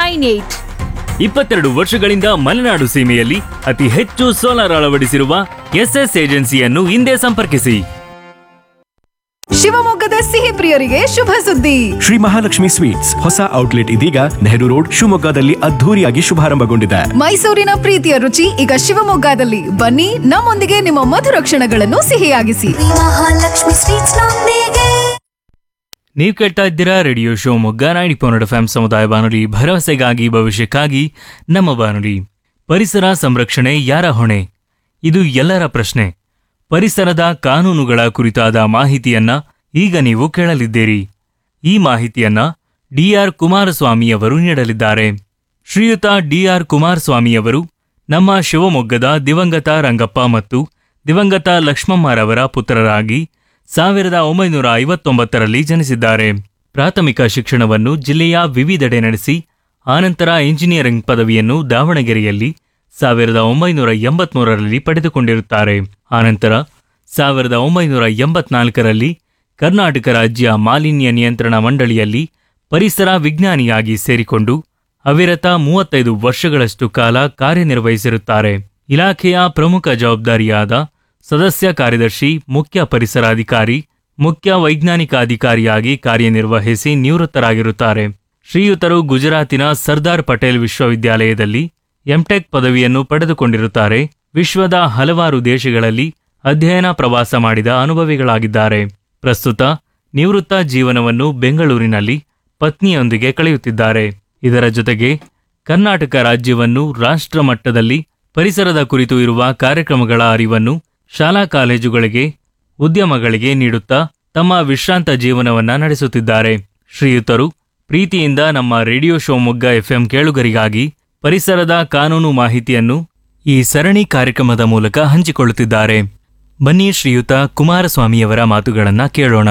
nine eight ಇಪ್ಪತ್ತೆರಡು ವರ್ಷಗಳಿಂದ ಮಲೆನಾಡು ಸೀಮೆಯಲ್ಲಿ ಅತಿ ಹೆಚ್ಚು ಸೋಲಾರ್ ಅಳವಡಿಸಿರುವ ಎಸ್ಎಸ್ ಏಜೆನ್ಸಿಯನ್ನು ಹಿಂದೆ ಸಂಪರ್ಕಿಸಿ ಶಿವಮೊಗ್ಗದ ಸಿಹಿ ಪ್ರಿಯರಿಗೆ ಶುಭ ಸುದ್ದಿ ಶ್ರೀ ಮಹಾಲಕ್ಷ್ಮಿ ಸ್ವೀಟ್ಸ್ ಹೊಸ ಔಟ್ಲೆಟ್ ಇದೀಗ ನೆಹರು ರೋಡ್ ಶಿವಮೊಗ್ಗದಲ್ಲಿ ಅದ್ಧೂರಿಯಾಗಿ ಶುಭಾರಂಭಗೊಂಡಿದೆ ಮೈಸೂರಿನ ಪ್ರೀತಿಯ ರುಚಿ ಈಗ ಶಿವಮೊಗ್ಗದಲ್ಲಿ ಬನ್ನಿ ನಮ್ಮೊಂದಿಗೆ ನಿಮ್ಮ ಮಧುರ ಕ್ಷಣಗಳನ್ನು ಸಿಹಿಯಾಗಿಸಿ ಮಹಾಲಕ್ಷ್ಮಿ ಸ್ವೀಟ್ಸ್ ನೊಂದಿಗೆ ನೀವು ಕೇಳ್ತಾ ಇದ್ದೀರಾ ರೇಡಿಯೋ ಶೋ ಮೊಗ್ಗ ನಾಡಿ ಪೌನಡ್ ಎಫ್ ಸಮುದಾಯ ಬಾನುಲಿ ಭರವಸೆಗಾಗಿ ಭವಿಷ್ಯಕ್ಕಾಗಿ ನಮ್ಮ ಬಾನುಲಿ ಪರಿಸರ ಸಂರಕ್ಷಣೆ ಯಾರ ಹೊಣೆ ಇದು ಎಲ್ಲರ ಪ್ರಶ್ನೆ ಪರಿಸರದ ಕಾನೂನುಗಳ ಕುರಿತಾದ ಮಾಹಿತಿಯನ್ನ ಈಗ ನೀವು ಕೇಳಲಿದ್ದೀರಿ ಈ ಮಾಹಿತಿಯನ್ನ ಡಿಆರ್ ಕುಮಾರಸ್ವಾಮಿಯವರು ನೀಡಲಿದ್ದಾರೆ ಶ್ರೀಯುತ ಡಿಆರ್ ಕುಮಾರಸ್ವಾಮಿಯವರು ನಮ್ಮ ಶಿವಮೊಗ್ಗದ ದಿವಂಗತ ರಂಗಪ್ಪ ಮತ್ತು ದಿವಂಗತ ಲಕ್ಷ್ಮಮ್ಮರವರ ಪುತ್ರರಾಗಿ ಸಾವಿರದ ಒಂಬೈನೂರ ಐವತ್ತೊಂಬತ್ತರಲ್ಲಿ ಜನಿಸಿದ್ದಾರೆ ಪ್ರಾಥಮಿಕ ಶಿಕ್ಷಣವನ್ನು ಜಿಲ್ಲೆಯ ವಿವಿಧೆಡೆ ನಡೆಸಿ ಆನಂತರ ಇಂಜಿನಿಯರಿಂಗ್ ಪದವಿಯನ್ನು ದಾವಣಗೆರೆಯಲ್ಲಿ ಸಾವಿರದ ಒಂಬೈನೂರ ಎಂಬತ್ಮೂರರಲ್ಲಿ ಪಡೆದುಕೊಂಡಿರುತ್ತಾರೆ ಆನಂತರ ಸಾವಿರದ ಒಂಬೈನೂರ ಎಂಬತ್ನಾಲ್ಕರಲ್ಲಿ ಕರ್ನಾಟಕ ರಾಜ್ಯ ಮಾಲಿನ್ಯ ನಿಯಂತ್ರಣ ಮಂಡಳಿಯಲ್ಲಿ ಪರಿಸರ ವಿಜ್ಞಾನಿಯಾಗಿ ಸೇರಿಕೊಂಡು ಅವಿರತ ಮೂವತ್ತೈದು ವರ್ಷಗಳಷ್ಟು ಕಾಲ ಕಾರ್ಯನಿರ್ವಹಿಸಿರುತ್ತಾರೆ ಇಲಾಖೆಯ ಪ್ರಮುಖ ಜವಾಬ್ದಾರಿಯಾದ ಸದಸ್ಯ ಕಾರ್ಯದರ್ಶಿ ಮುಖ್ಯ ಪರಿಸರಾಧಿಕಾರಿ ಮುಖ್ಯ ವೈಜ್ಞಾನಿಕ ಅಧಿಕಾರಿಯಾಗಿ ಕಾರ್ಯನಿರ್ವಹಿಸಿ ನಿವೃತ್ತರಾಗಿರುತ್ತಾರೆ ಶ್ರೀಯುತರು ಗುಜರಾತಿನ ಸರ್ದಾರ್ ಪಟೇಲ್ ವಿಶ್ವವಿದ್ಯಾಲಯದಲ್ಲಿ ಎಂಟೆಕ್ ಪದವಿಯನ್ನು ಪಡೆದುಕೊಂಡಿರುತ್ತಾರೆ ವಿಶ್ವದ ಹಲವಾರು ದೇಶಗಳಲ್ಲಿ ಅಧ್ಯಯನ ಪ್ರವಾಸ ಮಾಡಿದ ಅನುಭವಿಗಳಾಗಿದ್ದಾರೆ ಪ್ರಸ್ತುತ ನಿವೃತ್ತ ಜೀವನವನ್ನು ಬೆಂಗಳೂರಿನಲ್ಲಿ ಪತ್ನಿಯೊಂದಿಗೆ ಕಳೆಯುತ್ತಿದ್ದಾರೆ ಇದರ ಜೊತೆಗೆ ಕರ್ನಾಟಕ ರಾಜ್ಯವನ್ನು ರಾಷ್ಟ್ರ ಮಟ್ಟದಲ್ಲಿ ಪರಿಸರದ ಕುರಿತು ಇರುವ ಕಾರ್ಯಕ್ರಮಗಳ ಅರಿವನ್ನು ಶಾಲಾ ಕಾಲೇಜುಗಳಿಗೆ ಉದ್ಯಮಗಳಿಗೆ ನೀಡುತ್ತಾ ತಮ್ಮ ವಿಶ್ರಾಂತ ಜೀವನವನ್ನ ನಡೆಸುತ್ತಿದ್ದಾರೆ ಶ್ರೀಯುತರು ಪ್ರೀತಿಯಿಂದ ನಮ್ಮ ರೇಡಿಯೋ ಶಿವಮೊಗ್ಗ ಎಫ್ಎಂ ಕೇಳುಗರಿಗಾಗಿ ಪರಿಸರದ ಕಾನೂನು ಮಾಹಿತಿಯನ್ನು ಈ ಸರಣಿ ಕಾರ್ಯಕ್ರಮದ ಮೂಲಕ ಹಂಚಿಕೊಳ್ಳುತ್ತಿದ್ದಾರೆ ಬನ್ನಿ ಶ್ರೀಯುತ ಕುಮಾರಸ್ವಾಮಿಯವರ ಮಾತುಗಳನ್ನ ಕೇಳೋಣ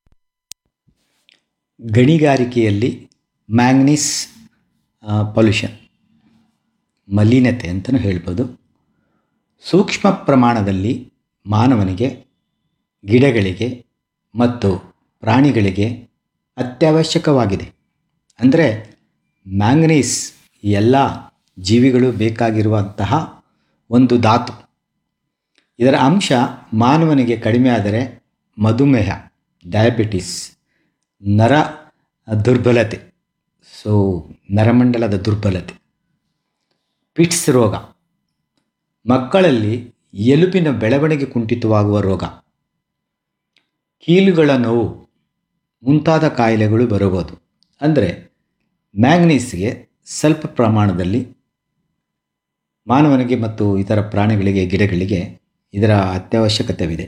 ಗಣಿಗಾರಿಕೆಯಲ್ಲಿ ಮ್ಯಾಂಗ್ನೀಸ್ ಪೊಲ್ಯೂಷನ್ ಮಲಿನತೆ ಅಂತಲೂ ಹೇಳ್ಬೋದು ಸೂಕ್ಷ್ಮ ಪ್ರಮಾಣದಲ್ಲಿ ಮಾನವನಿಗೆ ಗಿಡಗಳಿಗೆ ಮತ್ತು ಪ್ರಾಣಿಗಳಿಗೆ ಅತ್ಯವಶ್ಯಕವಾಗಿದೆ ಅಂದರೆ ಮ್ಯಾಂಗನೀಸ್ ಎಲ್ಲ ಜೀವಿಗಳು ಬೇಕಾಗಿರುವಂತಹ ಒಂದು ಧಾತು ಇದರ ಅಂಶ ಮಾನವನಿಗೆ ಕಡಿಮೆ ಆದರೆ ಮಧುಮೇಹ ಡಯಾಬಿಟಿಸ್ ನರ ದುರ್ಬಲತೆ ಸೊ ನರಮಂಡಲದ ದುರ್ಬಲತೆ ಪಿಟ್ಸ್ ರೋಗ ಮಕ್ಕಳಲ್ಲಿ ಎಲುಬಿನ ಬೆಳವಣಿಗೆ ಕುಂಠಿತವಾಗುವ ರೋಗ ಕೀಲುಗಳ ನೋವು ಮುಂತಾದ ಕಾಯಿಲೆಗಳು ಬರಬಹುದು ಅಂದರೆ ಮ್ಯಾಂಗ್ನೀಸ್ಗೆ ಸ್ವಲ್ಪ ಪ್ರಮಾಣದಲ್ಲಿ ಮಾನವನಿಗೆ ಮತ್ತು ಇತರ ಪ್ರಾಣಿಗಳಿಗೆ ಗಿಡಗಳಿಗೆ ಇದರ ಅತ್ಯವಶ್ಯಕತೆವಿದೆ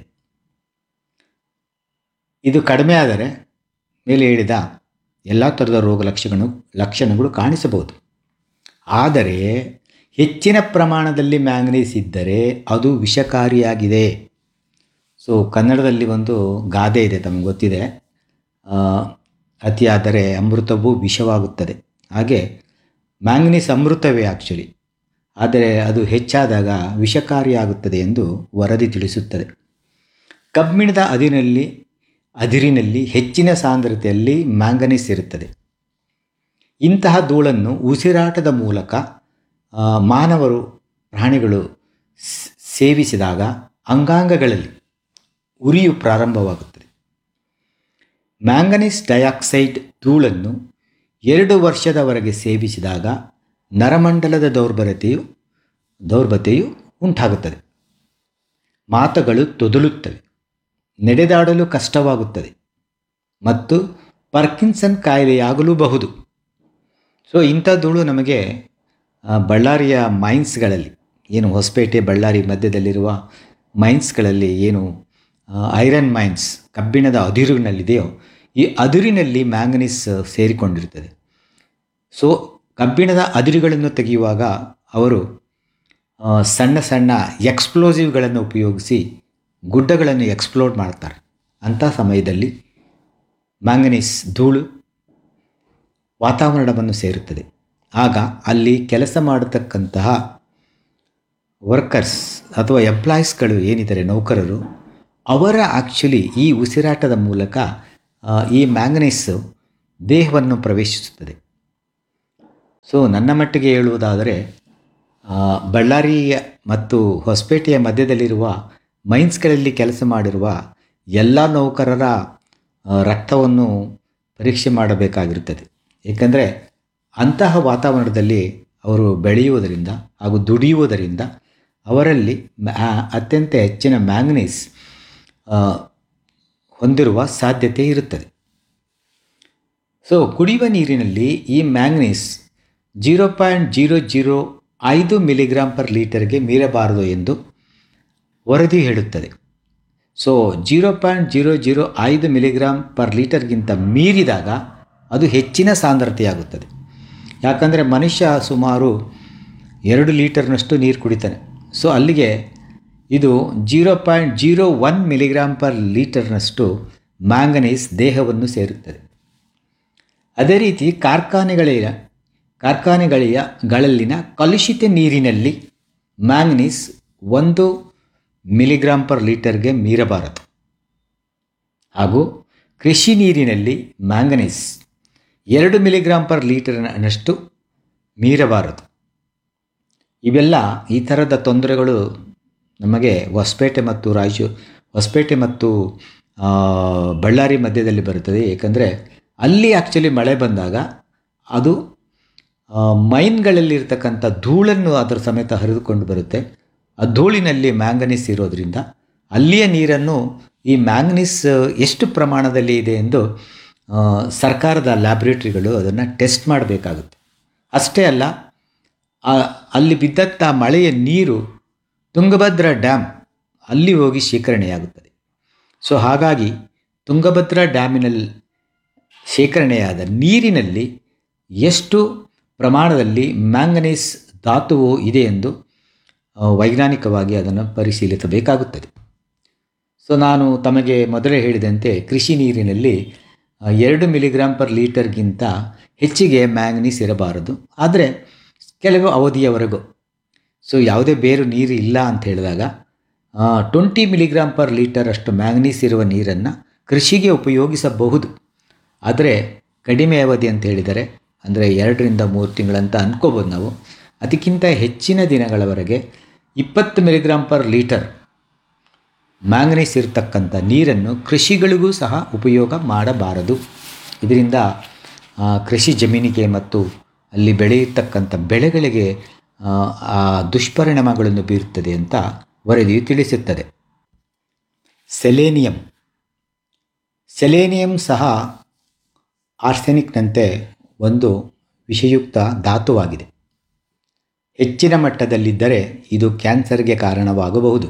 ಇದು ಕಡಿಮೆ ಆದರೆ ಮೇಲೆ ಹೇಳಿದ ಎಲ್ಲ ಥರದ ರೋಗ ಲಕ್ಷಣಗಳು ಲಕ್ಷಣಗಳು ಕಾಣಿಸಬಹುದು ಆದರೆ ಹೆಚ್ಚಿನ ಪ್ರಮಾಣದಲ್ಲಿ ಮ್ಯಾಂಗನೀಸ್ ಇದ್ದರೆ ಅದು ವಿಷಕಾರಿಯಾಗಿದೆ ಸೊ ಕನ್ನಡದಲ್ಲಿ ಒಂದು ಗಾದೆ ಇದೆ ತಮಗೆ ಗೊತ್ತಿದೆ ಆ, ಅತಿಯಾದರೆ ಅಮೃತವೂ ವಿಷವಾಗುತ್ತದೆ ಹಾಗೆ ಮ್ಯಾಂಗನೀಸ್ ಅಮೃತವೇ ಆ್ಯಕ್ಚುಲಿ ಆದರೆ ಅದು ಹೆಚ್ಚಾದಾಗ ವಿಷಕಾರಿಯಾಗುತ್ತದೆ ಎಂದು ವರದಿ ತಿಳಿಸುತ್ತದೆ ಕಬ್ಬಿಣದ ಅದಿನಲ್ಲಿ ಅದಿರಿನಲ್ಲಿ ಹೆಚ್ಚಿನ ಸಾಂದ್ರತೆಯಲ್ಲಿ ಮ್ಯಾಂಗನೀಸ್ ಇರುತ್ತದೆ ಇಂತಹ ಧೂಳನ್ನು ಉಸಿರಾಟದ ಮೂಲಕ ಆ, ಮಾನವರು ಪ್ರಾಣಿಗಳು ಸ್- ಸೇವಿಸಿದಾಗ ಅಂಗಾಂಗಗಳಲ್ಲಿ ಉರಿಯು ಪ್ರಾರಂಭವಾಗುತ್ತದೆ ಮ್ಯಾಂಗನೀಸ್ ಡೈಆಕ್ಸೈಡ್ ಧೂಳನ್ನು ಎರಡು ವರ್ಷದವರೆಗೆ ಸೇವಿಸಿದಾಗ ನರಮಂಡಲದ ದೌರ್ಬಲತೆಯು ದೌರ್ಬತೆಯು ಉಂಟಾಗುತ್ತದೆ ಮಾತುಗಳು ತೊದಲುತ್ತವೆ ನಡೆದಾಡಲು ಕಷ್ಟವಾಗುತ್ತದೆ ಮತ್ತು ಪರ್ಕಿನ್ಸನ್ ಕಾಯಿಲೆಯಾಗಲೂಬಹುದು ಸೊ ಇಂಥ ಧೂಳು ನಮಗೆ ಆ, ಬಳ್ಳಾರಿಯ ಮೈನ್ಸ್ಗಳಲ್ಲಿ ಏನು ಹೊಸಪೇಟೆ ಬಳ್ಳಾರಿ ಮಧ್ಯದಲ್ಲಿರುವ ಮೈನ್ಸ್ಗಳಲ್ಲಿ ಏನು ಆ, ಐರನ್ ಮೈನ್ಸ್ ಕಬ್ಬಿಣದ ಅದಿರಿನಲ್ಲಿದೆಯೋ ಈ ಅದಿರಿನಲ್ಲಿ ಮ್ಯಾಂಗನೀಸ್ ಸೇರಿಕೊಂಡಿರುತ್ತದೆ ಸೊ ಕಬ್ಬಿಣದ ಅದಿರುಗಳನ್ನು ತೆಗೆಯುವಾಗ ಅವರು ಆ, ಸಣ್ಣ ಸಣ್ಣ ಎಕ್ಸ್ಪ್ಲೋಸಿವ್ಗಳನ್ನು ಉಪಯೋಗಿಸಿ ಗುಡ್ಡಗಳನ್ನು ಎಕ್ಸ್ಪ್ಲೋಡ್ ಮಾಡ್ತಾರೆ ಅಂಥ ಸಮಯದಲ್ಲಿ ಮ್ಯಾಂಗನೀಸ್ ಧೂಳು ವಾತಾವರಣವನ್ನು ಸೇರುತ್ತದೆ ಆಗ ಅಲ್ಲಿ ಕೆಲಸ ಮಾಡತಕ್ಕಂತಹ ವರ್ಕರ್ಸ್ ಅಥವಾ ಎಂಪ್ಲಾಯೀಸ್ಗಳು ಏನಿದ್ದಾರೆ ನೌಕರರು ಅವರ ಆ್ಯಕ್ಚುಲಿ ಈ ಉಸಿರಾಟದ ಮೂಲಕ ಆ, ಈ ಮ್ಯಾಂಗನೀಸು ದೇಹವನ್ನು ಪ್ರವೇಶಿಸುತ್ತದೆ ಸೊ ನನ್ನ ಮಟ್ಟಿಗೆ ಹೇಳುವುದಾದರೆ ಆ, ಬಳ್ಳಾರಿ ಮತ್ತು ಹೊಸಪೇಟೆಯ ಮಧ್ಯದಲ್ಲಿರುವ ಮೈನ್ಸ್ಗಳಲ್ಲಿ ಕೆಲಸ ಮಾಡಿರುವ ಎಲ್ಲ ನೌಕರರ ಆ, ರಕ್ತವನ್ನು ಪರೀಕ್ಷೆ ಮಾಡಬೇಕಾಗಿರುತ್ತದೆ ಏಕೆಂದರೆ ಅಂತಹ ವಾತಾವರಣದಲ್ಲಿ ಅವರು ಬೆಳೆಯುವುದರಿಂದ ಹಾಗೂ ದುಡಿಯುವುದರಿಂದ ಅವರಲ್ಲಿ ಮ್ಯಾ- ಅತ್ಯಂತ ಹೆಚ್ಚಿನ ಮ್ಯಾಂಗನೀಸ್ ಆ, ಹೊಂದಿರುವ ಸಾಧ್ಯತೆ ಇರುತ್ತದೆ ಸೊ ಕುಡಿಯುವ ನೀರಿನಲ್ಲಿ ಈ manganese zero point zero zero ಐದು ಮಿಲಿಗ್ರಾಮ್ ಪರ್ ಲೀಟರ್ಗೆ ಮೀರಬಾರದು ಎಂದು ವರದಿ ಹೇಳುತ್ತದೆ so zero point zero zero ಐದು ಮಿಲಿಗ್ರಾಮ್ ಪರ್ ಲೀಟರ್ಗಿಂತ ಮೀರಿದಾಗ ಅದು ಹೆಚ್ಚಿನ ಸಾಂದ್ರತೆಯಾಗುತ್ತದೆ ಯಾಕಂದರೆ ಮನುಷ್ಯ ಸುಮಾರು ಎರಡು ಲೀಟರ್ನಷ್ಟು ನೀರು ಕುಡಿತಾನೆ ಸೊ ಅಲ್ಲಿಗೆ ಇದು zero point zero one milligram per ಲೀಟರ್ನಷ್ಟು ಮ್ಯಾಂಗನೀಸ್ ದೇಹವನ್ನು ಸೇರುತ್ತದೆ ಅದೇ ರೀತಿ ಕಾರ್ಖಾನೆಗಳಿನ ಕಾರ್ಖಾನೆಗಳಿಯ ಗಳಲ್ಲಿನ ಕಲುಷಿತ ನೀರಿನಲ್ಲಿ ಮ್ಯಾಂಗನೀಸ್ ಒಂದು ಮಿಲಿಗ್ರಾಮ್ ಪರ್ ಲೀಟರ್ಗೆ ಮೀರಬಾರದು ಹಾಗೂ ಕೃಷಿ ನೀರಿನಲ್ಲಿ ಮ್ಯಾಂಗನೀಸ್ ಎರಡು ಮಿಲಿಗ್ರಾಮ್ ಪರ್ ಲೀಟರ್ನಷ್ಟು ಮೀರಬಾರದು ಇವೆಲ್ಲ ಈ ಥರದ ತೊಂದರೆಗಳು ನಮಗೆ ಹೊಸಪೇಟೆ ಮತ್ತು ರಾಯಚೂರು ಹೊಸಪೇಟೆ ಮತ್ತು ಆ, ಬಳ್ಳಾರಿ ಮಧ್ಯದಲ್ಲಿ ಬರುತ್ತದೆ ಏಕೆಂದರೆ ಅಲ್ಲಿ ಆ್ಯಕ್ಚುಲಿ ಮಳೆ ಬಂದಾಗ ಅದು ಆ, ಮೈನ್ಗಳಲ್ಲಿರ್ತಕ್ಕಂಥ ಧೂಳನ್ನು ಅದರ ಸಮೇತ ಹರಿದುಕೊಂಡು ಬರುತ್ತೆ ಆ ಧೂಳಿನಲ್ಲಿ ಮ್ಯಾಂಗನೀಸ್ ಇರೋದ್ರಿಂದ ಅಲ್ಲಿಯ ನೀರನ್ನು ಈ ಮ್ಯಾಂಗನೀಸ್ ಎಷ್ಟು ಪ್ರಮಾಣದಲ್ಲಿ ಇದೆ ಎಂದು ಆ, ಸರ್ಕಾರದ ಲ್ಯಾಬ್ರೇಟ್ರಿಗಳು ಅದನ್ನು ಟೆಸ್ಟ್ ಮಾಡಬೇಕಾಗುತ್ತೆ ಅಷ್ಟೇ ಅಲ್ಲ ಆ- ಅಲ್ಲಿ ಬಿದ್ದಂಥ ಮಳೆಯ ನೀರು ತುಂಗಭದ್ರಾ ಡ್ಯಾಮ್ ಅಲ್ಲಿ ಹೋಗಿ ಶೇಖರಣೆಯಾಗುತ್ತದೆ ಸೊ ಹಾಗಾಗಿ ತುಂಗಭದ್ರಾ ಡ್ಯಾಮಿನಲ್ಲಿ ಶೇಖರಣೆಯಾದ ನೀರಿನಲ್ಲಿ ಎಷ್ಟು ಪ್ರಮಾಣದಲ್ಲಿ ಮ್ಯಾಂಗನೀಸ್ ಧಾತುವು ಇದೆ ಎಂದು ಆ, ವೈಜ್ಞಾನಿಕವಾಗಿ ಅದನ್ನು ಪರಿಶೀಲಿಸಬೇಕಾಗುತ್ತದೆ ಸೊ ನಾನು ತಮಗೆ ಮೊದಲೇ ಹೇಳಿದಂತೆ ಕೃಷಿ ನೀರಿನಲ್ಲಿ ಆ, ಎರಡು ಮಿಲಿಗ್ರಾಮ್ ಪರ್ ಲೀಟರ್ಗಿಂತ ಹೆಚ್ಚಿಗೆ ಮ್ಯಾಂಗನೀಸ್ ಇರಬಾರದು ಆದರೆ ಕೆಲವು ಅವಧಿಯವರೆಗೂ ಸೊ ಯಾವುದೇ ಬೇರು ನೀರು ಇಲ್ಲ ಅಂತ ಹೇಳಿದಾಗ ಟ್ವೆಂಟಿ ಮಿಲಿಗ್ರಾಮ್ ಪರ್ ಲೀಟರ್ ಅಷ್ಟು ಮ್ಯಾಂಗನೀಸ್ ಇರುವ ನೀರನ್ನು ಕೃಷಿಗೆ ಉಪಯೋಗಿಸಬಹುದು ಆದರೆ ಕಡಿಮೆ ಅವಧಿ ಅಂತ ಹೇಳಿದರೆ ಅಂದರೆ ಎರಡರಿಂದ ಮೂರು ತಿಂಗಳಂತ ಅನ್ಕೋಬೋದು ನಾವು ಅದಕ್ಕಿಂತ ಹೆಚ್ಚಿನ ದಿನಗಳವರೆಗೆ ಇಪ್ಪತ್ತು ಮಿಲಿಗ್ರಾಮ್ ಪರ್ ಲೀಟರ್ ಮ್ಯಾಂಗನೀಸ್ ಇರತಕ್ಕಂಥ ನೀರನ್ನು ಕೃಷಿಗಳಿಗೂ ಸಹ ಉಪಯೋಗ ಮಾಡಬಾರದು ಇದರಿಂದ ಆ, ಕೃಷಿ ಜಮೀನಿಗೆ ಮತ್ತು ಅಲ್ಲಿ ಬೆಳೆಯತಕ್ಕಂಥ ಬೆಳೆಗಳಿಗೆ ಆ, ಆ ದುಷ್ಪರಿಣಾಮಗಳನ್ನು ಬೀರುತ್ತದೆ ಅಂತ ವರದಿಯು ತಿಳಿಸುತ್ತದೆ ಸೆಲೇನಿಯಂ ಸೆಲೇನಿಯಂ ಸಹ ಆರ್ಸೆನಿಕ್ನಂತೆ ಒಂದು ವಿಷಯುಕ್ತ ಧಾತುವಾಗಿದೆ ಹೆಚ್ಚಿನ ಮಟ್ಟದಲ್ಲಿದ್ದರೆ ಇದು ಕ್ಯಾನ್ಸರ್ಗೆ ಕಾರಣವಾಗಬಹುದು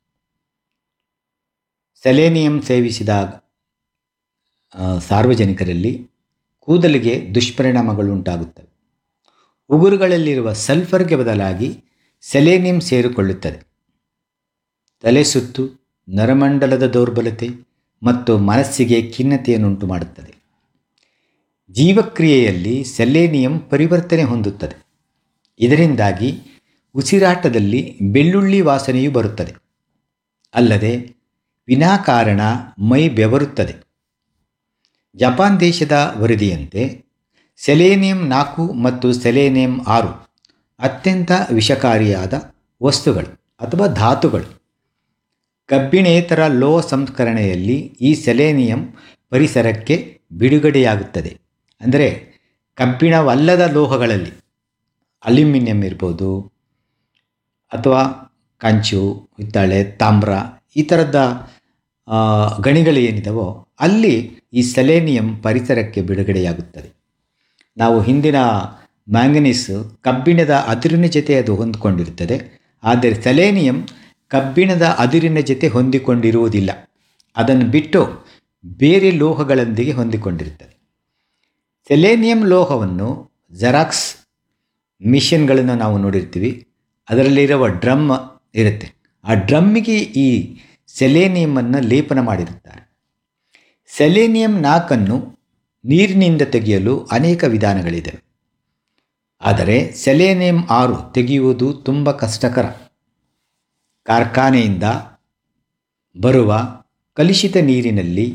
ಸೆಲೇನಿಯಂ ಸೇವಿಸಿದ ಆ, ಸಾರ್ವಜನಿಕರಲ್ಲಿ ಕೂದಲಿಗೆ ದುಷ್ಪರಿಣಾಮಗಳು ಉಂಟಾಗುತ್ತವೆ ಉಗುರುಗಳಲ್ಲಿರುವ ಸಲ್ಫರ್ಗೆ ಬದಲಾಗಿ ಸೆಲೇನಿಯಂ ಸೇರಿಕೊಳ್ಳುತ್ತದೆ ತಲೆ ಸುತ್ತು ನರಮಂಡಲದ ದೌರ್ಬಲತೆ ಮತ್ತು ಮನಸ್ಸಿಗೆ ಖಿನ್ನತೆಯನ್ನುಂಟು ಮಾಡುತ್ತದೆ ಜೀವಕ್ರಿಯೆಯಲ್ಲಿ ಸೆಲೇನಿಯಂ ಪರಿವರ್ತನೆ ಹೊಂದುತ್ತದೆ ಇದರಿಂದಾಗಿ ಉಸಿರಾಟದಲ್ಲಿ ಬೆಳ್ಳುಳ್ಳಿ ವಾಸನೆಯು ಬರುತ್ತದೆ ಅಲ್ಲದೆ ವಿನಾಕಾರಣ ಮೈ ಬೆವರುತ್ತದೆ ಜಪಾನ್ ದೇಶದ ವರದಿಯಂತೆ ಸೆಲೇನಿಯಂ ನಾಲ್ಕು ಮತ್ತು ಸೆಲೇನಿಯಂ ಆರು ಅತ್ಯಂತ ವಿಷಕಾರಿಯಾದ ವಸ್ತುಗಳು ಅಥವಾ ಧಾತುಗಳು ಕಬ್ಬಿಣೇತರ ಲೋಹ ಸಂಸ್ಕರಣೆಯಲ್ಲಿ ಈ ಸೆಲೇನಿಯಂ ಪರಿಸರಕ್ಕೆ ಬಿಡುಗಡೆಯಾಗುತ್ತದೆ ಅಂದರೆ ಕಬ್ಬಿಣವಲ್ಲದ ಲೋಹಗಳಲ್ಲಿ ಅಲ್ಯೂಮಿನಿಯಂ ಇರ್ಬೋದು ಅಥವಾ ಕಂಚು ಹಿತ್ತಾಳೆ ತಾಮ್ರ ಈ ಥರದ ಆ, ಗಣಿಗಳು ಏನಿದಾವೋ ಅಲ್ಲಿ ಈ ಸೆಲೇನಿಯಂ ಪರಿಸರಕ್ಕೆ ಬಿಡುಗಡೆಯಾಗುತ್ತದೆ ನಾವು ಹಿಂದಿನ ಮ್ಯಾಂಗನೀಸ್ ಕಬ್ಬಿಣದ ಅದಿರಿನ ಜೊತೆ ಅದು ಹೊಂದಿಕೊಂಡಿರುತ್ತದೆ ಆದರೆ ಸೆಲೇನಿಯಂ ಕಬ್ಬಿಣದ ಅದಿರಿನ ಜೊತೆ ಹೊಂದಿಕೊಂಡಿರುವುದಿಲ್ಲ ಅದನ್ನು ಬಿಟ್ಟು ಬೇರೆ ಲೋಹಗಳೊಂದಿಗೆ ಹೊಂದಿಕೊಂಡಿರುತ್ತದೆ ಸೆಲೇನಿಯಂ ಲೋಹವನ್ನು ಜೆರಾಕ್ಸ್ ಮಿಷನ್ಗಳನ್ನು ನಾವು ನೋಡಿರ್ತೀವಿ ಅದರಲ್ಲಿರುವ ಡ್ರಮ್ ಇರುತ್ತೆ ಆ ಡ್ರಮ್ಮಿಗೆ ಈ ಸೆಲೇನಿಯಮನ್ನು ಲೇಪನ ಮಾಡಿರುತ್ತಾರೆ ಸೆಲೇನಿಯಂ ನಾಲ್ಕನ್ನು ನೀರಿನಿಂದ ತೆಗೆಯಲು ಅನೇಕ ವಿಧಾನಗಳಿವೆ ಆದರೆ ಸೆಲೇನಿಯಂ ಆರು ತೆಗೆಯುವುದು ತುಂಬ ಕಷ್ಟಕರ ಕಾರ್ಖಾನೆಯಿಂದ ಬರುವ ಕಲುಷಿತ ನೀರಿನಲ್ಲಿ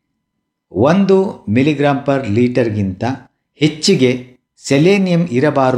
ಒಂದು ಮಿಲಿಗ್ರಾಂ ಪರ್ ಲೀಟರ್ಗಿಂತ ಹೆಚ್ಚಿಗೆ ಸೆಲೇನಿಯಂ ಇರಬಾರದು